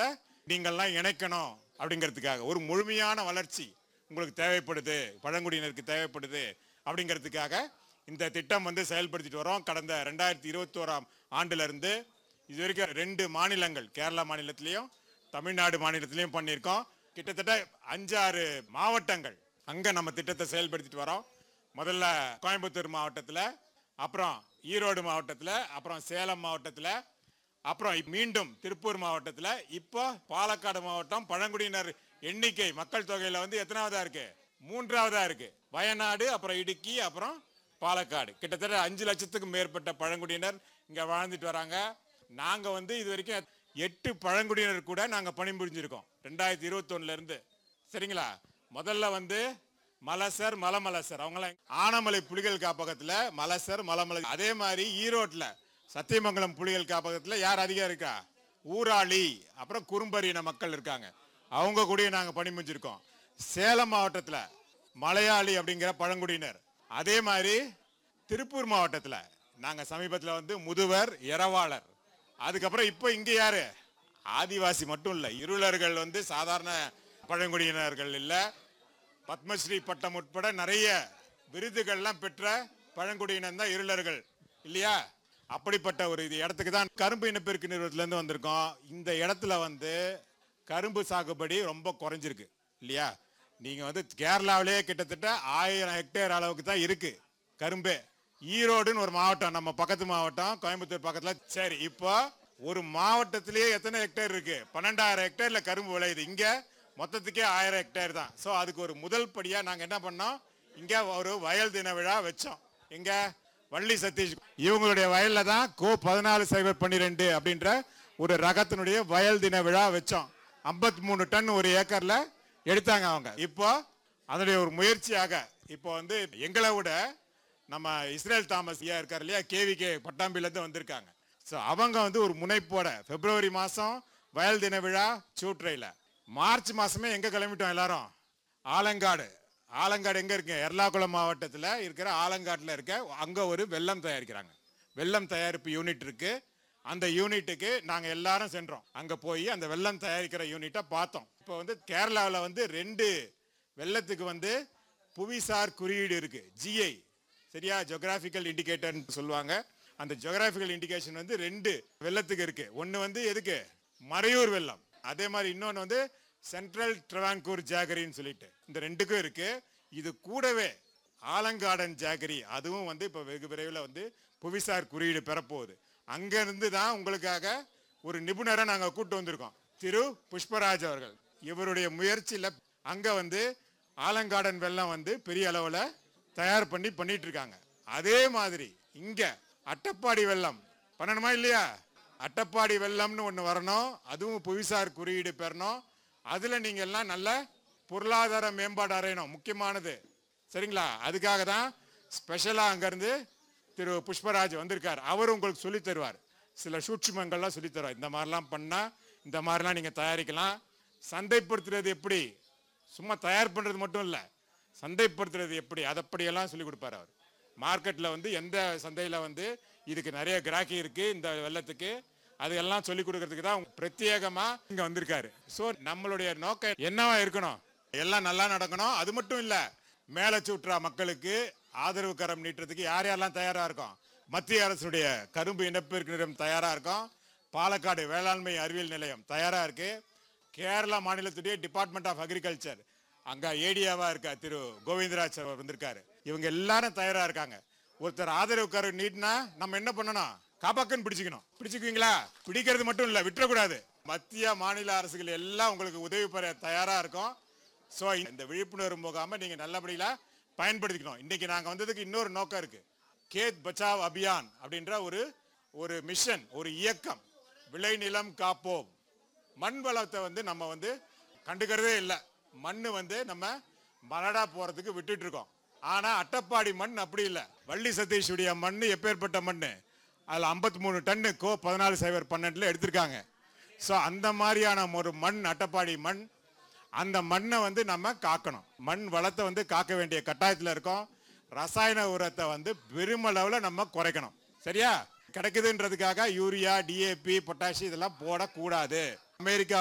மாவட்டத்தில் நீங்கள்லாம் இணைக்கணும் அப்படிங்கிறதுக்காக ஒரு முழுமையான வளர்ச்சி உங்களுக்கு தேவைப்படுது பழங்குடியினருக்கு தேவைப்படுது அப்படிங்கிறதுக்காக இந்த திட்டம் வந்து செயல்படுத்திட்டு வரோம் கடந்த ரெண்டாயிரத்தி இருபத்தோராம் ஆண்டுல இருந்து இது வரைக்கும் ரெண்டு மாநிலங்கள் கேரளா மாநிலத்திலையும் தமிழ்நாடு மாநிலத்திலையும் பண்ணியிருக்கோம் கிட்டத்தட்ட அஞ்சாறு மாவட்டங்கள் அங்க நம்ம திட்டத்தை செயல்படுத்திட்டு வரோம் முதல்ல கோயம்புத்தூர் மாவட்டத்தில் அப்புறம் ஈரோடு மாவட்டத்தில் அப்புறம் சேலம் மாவட்டத்தில் அப்புறம் இப்~ மீண்டும் திருப்பூர் மாவட்டத்தில் இப்போ பாலக்காடு மாவட்டம் பழங்குடியினர் எண்ணிக்கை மக்கள் தொகையில வந்து எத்தனாவதா இருக்கு மூன்றாவதா இருக்கு வயநாடு அப்புறம் இடுக்கி அப்புறம் பாலக்காடு கிட்டத்தட்ட அஞ்சு லட்சத்துக்கும் மேற்பட்ட பழங்குடியினர் இங்க வாழ்ந்துட்டு வராங்க நாங்க வந்து இது வரைக்கும் எட்டு பழங்குடியினர் கூட நாங்க பணிபுரிஞ்சிருக்கோம் ரெண்டாயிரத்தி இருபத்தொன்னுல இருந்து சரிங்களா முதல்ல வந்து மலசர் மலமலசர் அவங்களாம் ஆனமலை புலிகள் காப்பகத்துல மலசர் மலமலை அதே மாதிரி ஈரோட்ல சத்தியமங்கலம் புலிகள் காப்பகத்துல யார் அதிகம் இருக்கா ஊராளி அப்புறம் குறும்பரியின மக்கள் இருக்காங்க அவங்க கூட நாங்க பணிபுரிஞ்சிருக்கோம் சேலம் மாவட்டத்துல மலையாளி அப்படிங்கிற பழங்குடியினர் அதே மாதிரி திருப்பூர் மாவட்டத்துல நாங்க சமீபத்துல வந்து முதுவர் இரவாளர் அதுக்கப்புறம் இப்போ இங்க யாரு ஆதிவாசி மட்டும் இல்ல இருளர்கள் வந்து சாதாரண பழங்குடியினர்கள் இல்ல பத்மஸ்ரீ பட்டம் உட்பட நிறைய விருதுகள்லாம் பெற்ற பழங்குடியினர் தான் இருளர்கள் இல்லையா அப்படிப்பட்ட ஒரு இது இடத்துக்கு தான் கரும்பு இனப்பெருக்கு நிறுவனத்துல இருந்து வந்திருக்கோம் இந்த இடத்துல வந்து கரும்பு சாகுபடி ரொம்ப குறைஞ்சிருக்கு இல்லையா நீங்க வந்து கேரளாவிலேயே கிட்டத்தட்ட ஆயிரம் ஹெக்டேர் அளவுக்கு தான் இருக்கு கரும்பே ஈரோடுன்னு ஒரு மாவட்டம் நம்ம பக்கத்து மாவட்டம் கோயம்புத்தூர் பக்கத்துல சரி இப்போ ஒரு மாவட்டத்திலேயே எத்தனை ஹெக்டேர் இருக்கு பன்னெண்டாயிரம் ஹெக்டேர்ல கரும்பு விளையுது இங்க மொத்தத்துக்கே ஆயிரம் ஹெக்டேர் தான் ஸோ அதுக்கு ஒரு முதல் படியா நாங்க என்ன பண்ணோம் இங்க ஒரு வயல் தின விழா வச்சோம் எங்க வள்ளி சதீஷ் இவங்களுடைய வயல்ல தான் கோ பதினாலு சைபர் பன்னிரெண்டு அப்படின்ற ஒரு ரகத்தினுடைய வயல் தின விழா வச்சோம் 53 மூணு டன் ஒரு ஏக்கர்ல எடுத்தாங்க அவங்க இப்போ அதனுடைய ஒரு முயற்சியாக இப்போ வந்து எங்களை விட நம்ம இஸ்ரேல் தாமஸ் ஐயா இருக்கார் இல்லையா கேவிகே பட்டாம்பிலேருந்து வந்திருக்காங்க ஸோ அவங்க வந்து ஒரு முனைப்போட பிப்ரவரி மாதம் வயல் தின விழா சூட்ரையில் மார்ச் மாசமே எங்க கிளம்பிட்டோம் எல்லாரும் ஆலங்காடு ஆலங்காடு எங்க இருக்கு எர்ணாகுளம் மாவட்டத்தில் இருக்கிற ஆலங்காட்டில் இருக்க அங்க ஒரு வெல்லம் தயாரிக்கிறாங்க வெல்லம் தயாரிப்பு யூனிட் இருக்கு அந்த யூனிட்டுக்கு நாங்க எல்லாரும் சென்றோம் அங்க போய் அந்த வெல்லம் தயாரிக்கிற யூனிட்டை பார்த்தோம் இப்போ வந்து கேரளாவில் வந்து ரெண்டு வெள்ளத்துக்கு வந்து புவிசார் குறியீடு இருக்கு ஜிஐ சரியா ஜியோகிராபிக்கல் இண்டிகேட்டர்னு சொல்லுவாங்க அந்த ஜியோகிராபிக்கல் இண்டிகேஷன் வந்து ரெண்டு வெள்ளத்துக்கு இருக்கு ஒன்னு வந்து எதுக்கு மறையூர் வெள்ளம் அதே மாதிரி இன்னொன்னு வந்து சென்ட்ரல் ட்ரவான்கூர் ஜாகரின்னு சொல்லிட்டு இந்த ரெண்டுக்கும் இருக்கு இது கூடவே ஆலங்காடன் ஜாகரி அதுவும் வந்து இப்போ வெகு விரைவில் வந்து புவிசார் குறியீடு பெறப்போகுது அங்கிருந்து தான் உங்களுக்காக ஒரு நிபுணரை நாங்கள் கூட்டு வந்திருக்கோம் திரு புஷ்பராஜ் அவர்கள் இவருடைய முயற்சியில் அங்கே வந்து ஆலங்காடன் வெள்ளம் வந்து பெரிய அளவில் தயார் பண்ணி பண்ணிட்டு இருக்காங்க அதே மாதிரி இங்க அட்டப்பாடி வெள்ளம் பண்ணணுமா இல்லையா அட்டப்பாடி வெள்ளம்னு ஒன்று வரணும் அதுவும் புவிசார் குறியீடு பெறணும் அதுல நீங்க எல்லாம் நல்ல பொருளாதார மேம்பாடு அடையணும் முக்கியமானது சரிங்களா அதுக்காக தான் ஸ்பெஷலா அங்கிருந்து திரு புஷ்பராஜ் வந்திருக்கார் அவர் உங்களுக்கு சொல்லித் தருவார் சில சூட்சுமங்கள்லாம் சொல்லித் தருவார் இந்த மாதிரிலாம் பண்ணா இந்த மாதிரிலாம் நீங்க தயாரிக்கலாம் சந்தைப்படுத்துறது எப்படி சும்மா தயார் பண்றது மட்டும் இல்ல சந்தைப்படுத்துறது எப்படி அதப்படியெல்லாம் சொல்லி கொடுப்பாரு அவர் மார்க்கெட்ல வந்து எந்த சந்தையில வந்து இதுக்கு நிறைய கிராக்கி இருக்கு இந்த வெள்ளத்துக்கு அதெல்லாம் சொல்லி கொடுக்கறதுக்கு தான் பிரத்யேகமா இங்க வந்திருக்காரு ஸோ நம்மளுடைய நோக்கம் என்னவா இருக்கணும் எல்லாம் நல்லா நடக்கணும் அது மட்டும் இல்ல மேல சூற்றா மக்களுக்கு ஆதரவு கரம் நீட்டுறதுக்கு யார் யாரெல்லாம் தயாரா இருக்கோம் மத்திய அரசுடைய கரும்பு இனப்பெருக்கு நிறுவனம் தயாரா இருக்கும் பாலக்காடு வேளாண்மை அறிவியல் நிலையம் தயாரா இருக்கு கேரளா மாநிலத்துடைய டிபார்ட்மெண்ட் ஆஃப் அக்ரிகல்ச்சர் அங்க ஏடியாவா இருக்கா திரு கோவிந்தராஜ் அவர் வந்திருக்காரு இவங்க எல்லாரும் தயாரா இருக்காங்க ஒருத்தர் ஆதரவு கரு நீட்னா நம்ம என்ன பண்ணணும் காப்பாக்கன்னு பிடிச்சுக்கணும் பிடிச்சுக்குவீங்களா பிடிக்கிறது மட்டும் இல்ல விட்டுறக்கூடாது மத்திய மாநில அரசுகள் எல்லாம் உங்களுக்கு உதவி பெற தயாரா இருக்கும் ஸோ இந்த விழிப்புணர்வு முகாம நீங்க நல்லபடியா பயன்படுத்திக்கணும் இன்னைக்கு நாங்க வந்ததுக்கு இன்னொரு நோக்கம் இருக்கு கேத் பச்சாவ் அபியான் அப்படின்ற ஒரு ஒரு மிஷன் ஒரு இயக்கம் விளைநிலம் காப்போம் மண் வளத்தை வந்து நம்ம வந்து கண்டுக்கிறதே இல்லை மண் வந்து நம்ம மலடா போறதுக்கு விட்டுட்டு இருக்கோம் ஆனா அட்டப்பாடி மண் அப்படி இல்லை வள்ளி சதீஷுடைய மண் எப்பேற்பட்ட மண் அதுல 53 மூணு டன்னு கோ பதினாலு சைபர் பன்னெண்டுல எடுத்திருக்காங்க ஸோ அந்த மாதிரியான ஒரு மண் அட்டப்பாடி மண் அந்த மண்ணை வந்து நம்ம காக்கணும் மண் வளத்தை வந்து காக்க வேண்டிய கட்டாயத்தில் இருக்கோம் ரசாயன உரத்தை வந்து பெருமளவில் நம்ம குறைக்கணும் சரியா கிடைக்குதுன்றதுக்காக யூரியா டிஏபி பொட்டாசி இதெல்லாம் போடக்கூடாது அமெரிக்கா